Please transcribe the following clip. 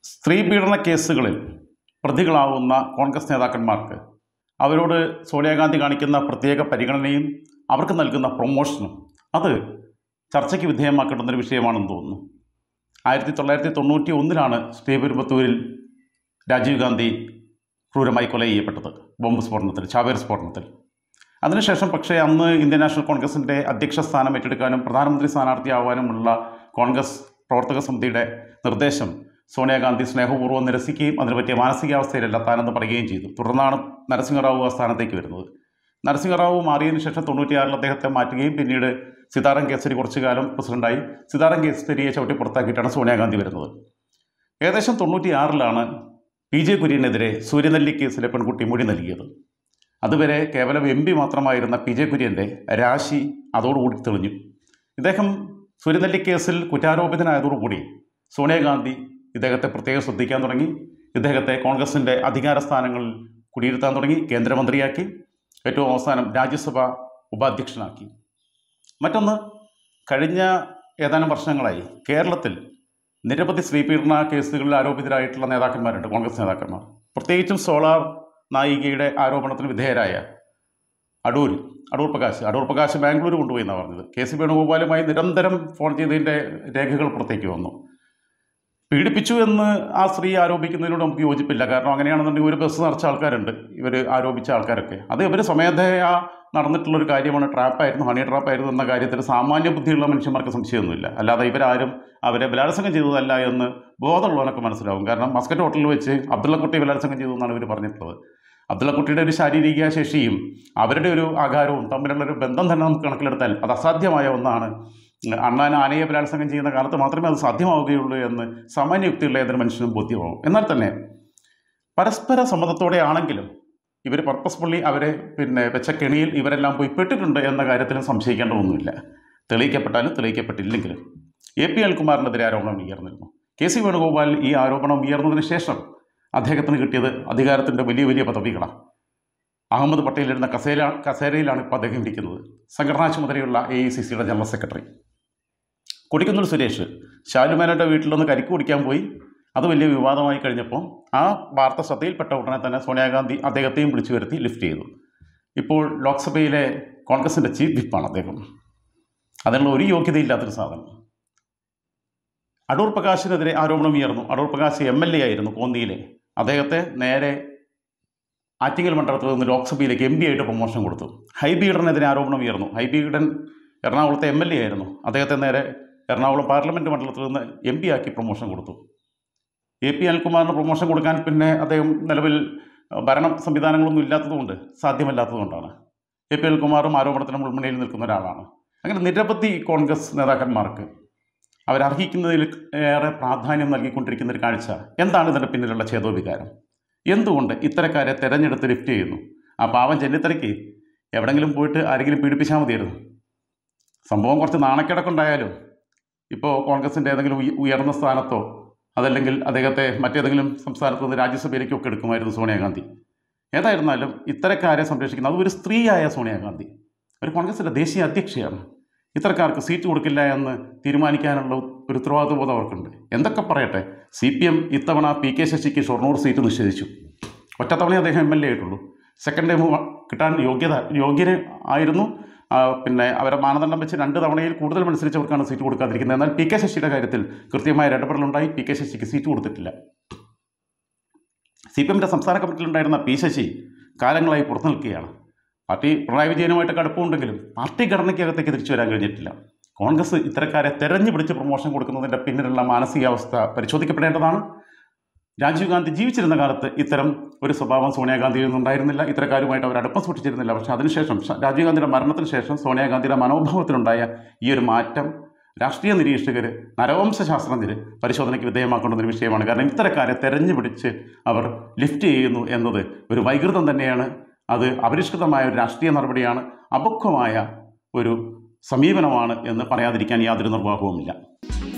സ്ത്രീ പീഡന കേസുകളിൽ പ്രതികളാവുന്ന കോൺഗ്രസ് നേതാക്കന്മാർക്ക് അവരോട് സോണിയാഗാന്ധി കാണിക്കുന്ന പ്രത്യേക പരിഗണനയും അവർക്ക് നൽകുന്ന പ്രൊമോഷനും അത് ചർച്ചയ്ക്ക് വിധേയമാക്കേണ്ടുന്നൊരു വിഷയമാണെന്ന് തോന്നുന്നു ആയിരത്തി തൊള്ളായിരത്തി തൊണ്ണൂറ്റി ഒന്നിലാണ് ശ്രീപെരുമ്പത്തൂരിൽ രാജീവ് ഗാന്ധി ക്രൂരമായി കൊല ചെയ്യപ്പെട്ടത് ബോംബ് സ്ഫോടനത്തിൽ ചാവേർ സ്ഫോടനത്തിൽ അതിനുശേഷം പക്ഷേ അന്ന് ഇന്ത്യൻ നാഷണൽ കോൺഗ്രസിൻ്റെ അധ്യക്ഷ സ്ഥാനം ഏറ്റെടുക്കാനും പ്രധാനമന്ത്രി സ്ഥാനാർത്ഥിയാവാനുമുള്ള കോൺഗ്രസ് പ്രവർത്തക സമിതിയുടെ നിർദ്ദേശം സോണിയാഗാന്ധി സ്നേഹപൂർവ്വം നിരസിക്കുകയും അതിനെ പറ്റിയ മാനസികാവസ്ഥയിലല്ല താനെന്ന് പറയുകയും ചെയ്തു തുടർന്നാണ് നരസിംഹറാവു ആ സ്ഥാനത്തേക്ക് വരുന്നത് നരസിംഹറാവു മാറിയതിനു ശേഷം തൊണ്ണൂറ്റിയാറിൽ അദ്ദേഹത്തെ മാറ്റുകയും പിന്നീട് സീതാറാം കേസരി കുറച്ചു കാലം പ്രസിഡന്റായി സീതാറാം കേസരിയെ ചവിട്ടി പുറത്താക്കിയിട്ടാണ് സോണിയാഗാന്ധി വരുന്നത് ഏകദേശം തൊണ്ണൂറ്റിയാറിലാണ് പി ജെ കുര്യനെതിരെ സൂര്യനെല്ലി കേസിലെ പെൺകുട്ടി മൊഴി നൽകിയത് അതുവരെ കേവലം എം പി മാത്രമായിരുന്ന പി ജെ കുര്യൻ്റെ രാശി അതോടുകൂടി തെളിഞ്ഞു ഇദ്ദേഹം സൂര്യനെല്ലി കേസിൽ കുറ്റാരോപിതനായതോടുകൂടി സോണിയാഗാന്ധി ഇദ്ദേഹത്തെ പ്രത്യേകം ശ്രദ്ധിക്കാൻ തുടങ്ങി ഇദ്ദേഹത്തെ കോൺഗ്രസിൻ്റെ അധികാര സ്ഥാനങ്ങളിൽ കുടിയിരുത്താൻ തുടങ്ങി കേന്ദ്രമന്ത്രിയാക്കി ഏറ്റവും അവസാനം രാജ്യസഭ ഉപാധ്യക്ഷനാക്കി മറ്റൊന്ന് കഴിഞ്ഞ ഏതാനും വർഷങ്ങളായി കേരളത്തിൽ നിരവധി സ്ത്രീപീഡന കേസുകളിൽ ആരോപിതരായിട്ടുള്ള നേതാക്കന്മാരുണ്ട് കോൺഗ്രസ് നേതാക്കന്മാർ പ്രത്യേകിച്ചും സോളാർ നായികയുടെ ആരോപണത്തിന് വിധേയരായ അടൂർ അടൂർ പ്രകാശ് അടൂർ പ്രകാശ് ബാംഗ്ലൂർ കൊണ്ടുപോയി എന്നാണ് പറഞ്ഞത് കെ സി വേണുഗോപാലുമായി നിരന്തരം ഫോൺ ചെയ്തതിൻ്റെ രേഖകൾ പുറത്തേക്ക് വന്നു പീഡിപ്പിച്ചു എന്ന് ആ സ്ത്രീ ആരോപിക്കുന്നതിനോട് നമുക്ക് യോജിപ്പില്ല കാരണം അങ്ങനെയാണെന്നുണ്ടെങ്കിൽ ഒരു ബസ് നിറച്ച ആൾക്കാരുണ്ട് ഇവർ ആരോപിച്ച ആൾക്കാരൊക്കെ അത് ഇവർ സ്വമേധയാ നടന്നിട്ടുള്ളൊരു കാര്യമാണ് ട്രാപ്പായിരുന്നു ഹണി ട്രാപ്പായിരുന്നു എന്ന കാര്യത്തിൽ സാമാന്യ ബുദ്ധിയുള്ള മനുഷ്യന്മാർക്ക് സംശയമൊന്നുമില്ല അല്ലാതെ ഇവരാരും അവരെ ബലാത്സംഗം ചെയ്തതല്ല എന്ന് ബോധമുള്ളവനൊക്കെ മനസ്സിലാവും കാരണം മസ്കറ്റ് ഹോട്ടലിൽ വെച്ച് അബ്ദുള്ളക്കുട്ടി ബലാത്സംഗം ചെയ്തു എന്നാണ് ഇവർ പറഞ്ഞിട്ടുള്ളത് അബ്ദുള്ളക്കുട്ടിയുടെ ഒരു ശാരീരിക ശേഷിയും അവരുടെ ഒരു ആകാരവും തമ്മിലുള്ള ഒരു ബന്ധം തന്നെ നമുക്ക് കണക്കിലെടുത്താൽ അത് അസാധ്യമായ ഒന്നാണ് അണ്ണാൻ ആനയെ ബലാത്സംഗം ചെയ്യുന്ന കാലത്ത് മാത്രമേ അത് സാധ്യമാവുകയുള്ളൂ എന്ന് സാമാന്യയുക്തിയുള്ള ഏതൊരു മനുഷ്യനും ബോധ്യമാവും എന്നാൽ തന്നെ പരസ്പര സമ്മതത്തോടെ ആണെങ്കിലും ഇവർ പർപ്പസ്ഫുള്ളി അവരെ പിന്നെ വെച്ച കെണിയിൽ ഇവരെല്ലാം പോയി പെട്ടിട്ടുണ്ട് എന്ന കാര്യത്തിലും സംശയിക്കേണ്ടതൊന്നുമില്ല തെളിയിക്കപ്പെട്ടാലും തെളിയിക്കപ്പെട്ടില്ലെങ്കിലും എ പി അൽകുമാറിനെതിരെ ആരോപണം ഉയർന്നിരുന്നു കെ സി വേണുഗോപാൽ ഈ ആരോപണം ഉയർന്നതിന് ശേഷം അദ്ദേഹത്തിന് കിട്ടിയത് അധികാരത്തിൻ്റെ വലിയ വലിയ പദവികളാണ് അഹമ്മദ് പട്ടേലിരുന്ന കസേര കസേരയിലാണ് ഇപ്പോൾ അദ്ദേഹം ഇരിക്കുന്നത് സംഘടനാ ചുമതലയുള്ള എ ഐ സി സിയുടെ ജനറൽ സെക്രട്ടറി കൊടിക്കുന്നിൽ സുരേഷ് ശാലുമേനയുടെ വീട്ടിലൊന്ന് കരിക്ക് കുടിക്കാൻ പോയി അത് വലിയ വിവാദമായി കഴിഞ്ഞപ്പോൾ ആ വാർത്ത ശ്രദ്ധയിൽപ്പെട്ട ഉടനെ തന്നെ സോണിയാഗാന്ധി അദ്ദേഹത്തെയും വിളിച്ചു വരുത്തി ലിഫ്റ്റ് ചെയ്തു ഇപ്പോൾ ലോക്സഭയിലെ കോൺഗ്രസിൻ്റെ ചീഫ് വിപ്പാണ് അദ്ദേഹം അതിനുള്ള ഒരു യോഗ്യതയില്ലാത്തൊരു സാധനം അടൂർ പ്രകാശിനെതിരെ ആരോപണം ഉയർന്നു Adoor Prakash M L A ആയിരുന്നു കോന്നിയിലെ അദ്ദേഹത്തെ നേരെ ആറ്റിങ്ങൽ മണ്ഡലത്തിൽ നിന്ന് ലോക്സഭയിലേക്ക് എം പി ആയിട്ട് പ്രൊമോഷൻ കൊടുത്തു ഹൈബീഡനെതിരെ ആരോപണം ഉയർന്നു ഹൈബീഡൻ എറണാകുളത്തെ എം എൽ എ ആയിരുന്നു അദ്ദേഹത്തെ നേരെ എറണാകുളം പാർലമെൻറ്റ് മണ്ഡലത്തിൽ നിന്ന് എം പി ആക്കി പ്രൊമോഷൻ കൊടുത്തു എ പി അനിൽകുമാറിന് പ്രൊമോഷൻ കൊടുക്കാൻ പിന്നെ അദ്ദേഹം നിലവിൽ ഭരണ സംവിധാനങ്ങളൊന്നും ഇല്ലാത്തതുകൊണ്ട് സാധ്യമല്ലാത്തതുകൊണ്ടാണ് എ പി അനിൽകുമാറും ആരോപണത്തിന് മുൾമുനയിൽ നിൽക്കുന്ന ഒരാളാണ് അങ്ങനെ നിരവധി കോൺഗ്രസ് നേതാക്കന്മാർക്ക് അവരർഹിക്കുന്നതിൽ ഏറെ പ്രാധാന്യം നൽകിക്കൊണ്ടിരിക്കുന്ന ഒരു കാഴ്ച എന്താണ് ഇതിൻ്റെ പിന്നിലുള്ള ഛേദോവികാരം എന്തുകൊണ്ട് ഇത്തരക്കാരെ തിരഞ്ഞെടുത്ത് ലിഫ്റ്റ് ചെയ്യുന്നു ആ പാവം ചെന്നിത്തലയ്ക്ക് എവിടെങ്കിലും പോയിട്ട് ആരെങ്കിലും പീഡിപ്പിച്ചാൽ മതിയായിരുന്നു സംഭവം കുറച്ച് നാണക്കേടൊക്കെ ഇപ്പോൾ കോൺഗ്രസിൻ്റെ ഏതെങ്കിലും ഉയ- ഉയർന്ന സ്ഥാനത്തോ അതല്ലെങ്കിൽ അദ്ദേഹത്തെ മറ്റേതെങ്കിലും സംസ്ഥാനത്ത് നിന്ന് രാജ്യസഭയിലേക്കൊക്കെ എടുക്കുമായിരുന്നു സോണിയാഗാന്ധി ഏതായിരുന്നാലും ഇത്തരക്കാരെ സംരക്ഷിക്കുന്ന അത് ഒരു സ്ത്രീയായ സോണിയാഗാന്ധി ഒരു കോൺഗ്രസിൻ്റെ ദേശീയ അധ്യക്ഷയാണ് ഇത്തരക്കാർക്ക് സീറ്റ് കൊടുക്കില്ല എന്ന് തീരുമാനിക്കാനുള്ള ഒരു ഉത്തരവാദിത്വബോധം അവർക്കുണ്ട് എന്തൊക്കെ പറയട്ടെ സി പി എം ഇത്തവണ പി കെ ശശിക്ക് ഷൊർണൂർ സീറ്റ് നിഷേധിച്ചു ഒറ്റത്തവണ അദ്ദേഹം എം എൽ എ ആയിട്ടുള്ളൂ സെക്കൻഡ് ടൈം കിട്ടാൻ യോഗ്യത യോഗ്യന് ആയിരുന്നു ആ, പിന്നെ അവരെ മാനദണ്ഡം വെച്ച് രണ്ട് തവണയിൽ കൂടുതൽ മത്സരിച്ചവർക്കാണ് സീറ്റ് കൊടുക്കാതിരിക്കുന്നത് എന്നാൽ പി കെ ശശിയുടെ കാര്യത്തിൽ കൃത്യമായ ഒരു ഇടപെടലുണ്ടായി പി കെ ശശിക്ക് സീറ്റ് കൊടുത്തിട്ടില്ല സി പി എമ്മിൻ്റെ സംസ്ഥാന കമ്മിറ്റിയിലുണ്ടായിരുന്ന പി ശശി കാലങ്ങളായി പുറത്തു നിൽക്കുകയാണ് പാർട്ടി പിണറായി വിജയനുമായിട്ട് കടുപ്പമുണ്ടെങ്കിലും പാർട്ടി ഘടനയ്ക്കകത്തേക്ക് തിരിച്ചു വരാൻ കഴിഞ്ഞിട്ടില്ല കോൺഗ്രസ് ഇത്തരക്കാരെ തെരഞ്ഞു പിടിച്ച് പ്രൊമോഷൻ കൊടുക്കുന്നതിൻ്റെ പിന്നിലുള്ള മാനസികാവസ്ഥ പരിശോധിക്കപ്പെടേണ്ടതാണ് രാജീവ് ഗാന്ധി ജീവിച്ചിരുന്ന കാലത്ത് ഇത്തരം ഒരു സ്വഭാവം സോണിയാഗാന്ധിയിൽ നിന്നുണ്ടായിരുന്നില്ല ഇത്തരക്കാരുമായിട്ട് അവർ അടുപ്പം സൂക്ഷിച്ചിരുന്നില്ല പക്ഷേ അതിനുശേഷം ശ- രാജീവ് ഗാന്ധിയുടെ മരണത്തിന് ശേഷം സോണിയാഗാന്ധിയുടെ മനോഭാവത്തിലുണ്ടായ ഈ ഒരു മാറ്റം രാഷ്ട്രീയ നിരീക്ഷകർ നരവംശ ശാസ്ത്രജ്ഞർ പരിശോധനയ്ക്ക് വിധേയമാക്കേണ്ടുന്ന ഒരു വിഷയമാണ് കാരണം ഇത്തരക്കാരെ തെരഞ്ഞു പിടിച്ച് അവർ ലിഫ്റ്റ് ചെയ്യുന്നു എന്നത് ഒരു വൈകൃതം തന്നെയാണ് അത് അപരിഷ്കൃതമായ ഒരു രാഷ്ട്രീയ നടപടിയാണ് അപക്വമായ ഒരു സമീപനമാണ് എന്ന് പറയാതിരിക്കാൻ യാതൊരു നിർവാഹവുമില്ല